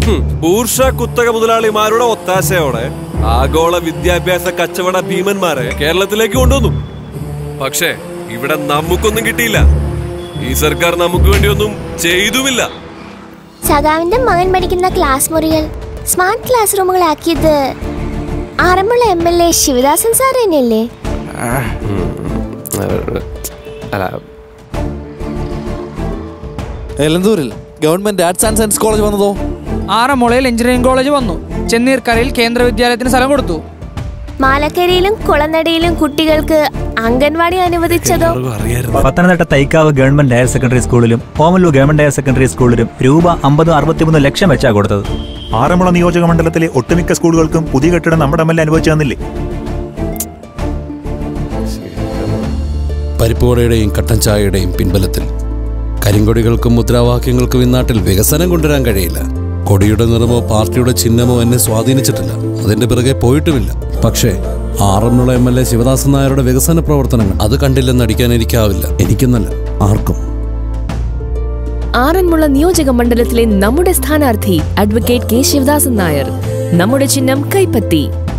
ഹും, ബൂർഷ കുത്തക മുതലാളിമാരുടെ ഒത്താശയോടെ ആഗോള വിദ്യാഭ്യാസ കച്ചവട ഭീമന്മാരെ കേരളത്തിലേക്ക് കൊണ്ടുവന്നു പക്ഷേ ഇവിടെ നമുക്കൊന്നും കിട്ടിയില്ല ഈ സർക്കാർ നമുക്ക് വേണ്ടിയൊന്നും ചെയ്തുമില്ല സഖാവിന്റെ മകൻ പഠിക്കുന്ന ക്ലാസ് മുറികൾ സ്മാർട്ട് ക്ലാസ് റൂമുകളാക്കിയത് Aranmula M L A Sivadasan sir തന്നെയല്ലേ അല്ല എലന്തൂരിൽ government arts and science college വന്നതോ ആറന്മുളയിൽ എഞ്ചിനീയറിംഗ് കോളേജ് വന്നു ചെന്നീർക്കരയിൽ കേന്ദ്ര വിദ്യാലയത്തിന് സ്ഥലം കൊടുത്തു മാലക്കരയിലും കുളനടയിലും കുട്ടികൾക്ക് അംഗൻവാടി അനുവദിച്ചതോ Pathanamthitta Thaikkavu government higher secondary സ്കൂളിലും ഓമല്ലൂർ ഗവൺമെന്റ് ഹയർ സെക്കൻഡറി സ്കൂളിലും രൂപ അമ്പതും അറുപത്തിമൂന്ന് ലക്ഷം വെച്ചാ കൊടുത്തത് ആറന്മുള നിയോജക മണ്ഡലത്തിലെ ഒട്ടുമിക്ക സ്കൂളുകൾക്കും പുതിയ കെട്ടിടം നമ്മുടെ എം എൽ എ അനുവദിച്ചു തന്നില്ലേ പരിപ്പുവടയുടെയും കട്ടൻ ചായയുടെയും പിൻബലത്തിൽ കരിങ്കൊടികൾക്കും മുദ്രാവാക്യങ്ങൾക്കും ഇന്നാട്ടിൽ വികസനം കൊണ്ടുവരാൻ കഴിയില്ല കൊടിയുടെ നിറമോ പാർട്ടിയുടെ ചിഹ്നമോ എന്നെ സ്വാധീനിച്ചിട്ടില്ല അതിന്റെ പിറകെ പോയിട്ടുമില്ല പക്ഷേ Aranmula M L A Sivadasan നായരുടെ വികസന പ്രവർത്തനങ്ങൾ അത് കണ്ടില്ലെന്നടിക്കാൻ എനിക്കാവില്ല എനിക്കെന്നല്ല ആർക്കും ആറന്മുള നിയോജക മണ്ഡലത്തിലെ നമ്മുടെ സ്ഥാനാർത്ഥി അഡ്വക്കേറ്റ് കെ ശിവദാസൻ നായർ നമ്മുടെ ചിഹ്നം കൈപ്പത്തി